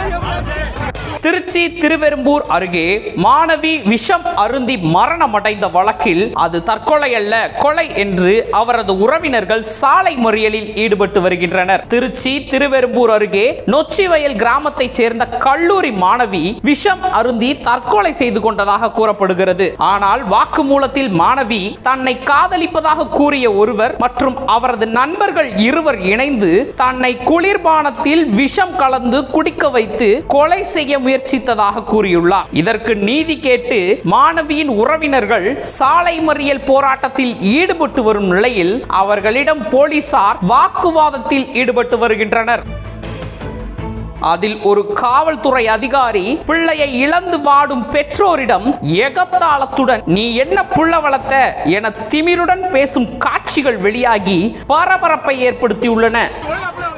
திருச்சி திருவெரும்பூர் அருகே மாணவி விஷம் அருந்தி மரணமடைந்த வழக்கில் அது தற்கொலை அல்ல கொலை என்று அவரது உறவினர்கள் சாலை மறியலில் ஈடுபட்டு வருகின்றனர் திருச்சி திருவெரும்பூர் அருகே நொச்சிவயல் கிராமத்தைச் சேர்ந்த கல்லூரி மாணவி விஷம் அருந்தி தற்கொலை செய்து கொண்டதாக கூறப்படுகிறது ஆனால் வாக்குமூலத்தில் மாணவி தன்னை காதலிப்பதாக கூறிய ஒருவர் மற்றும் அவரது நண்பர்கள் இருவர் இணைந்து தன்னை குளிர்பானத்தில் விஷம் கலந்து குடிக்க வைத்து கொலை செய்ய முயற்சித்ததாக கூறியுள்ளார் இதற்கு நீதி கேட்டு மாணவியின் உறவினர்கள் சாலை மறியல் போராட்டத்தில் ஈடுபட்டு வரும் நிலையில் அவர்களிடம் போலீசார் வாக்குவாதத்தில் ஈடுபட்டு வருகின்றனர் அதில் ஒரு காவல்துறை அதிகாரி பிள்ளையை இழந்து வாடும் பெற்றோரிடம் எகத்தாளத்துடன் நீ என்ன புள்ள வளர்த்த என திமிருடன் பேசும் காட்சிகள் வெளியாகி பரபரப்பை ஏற்படுத்தியுள்ளன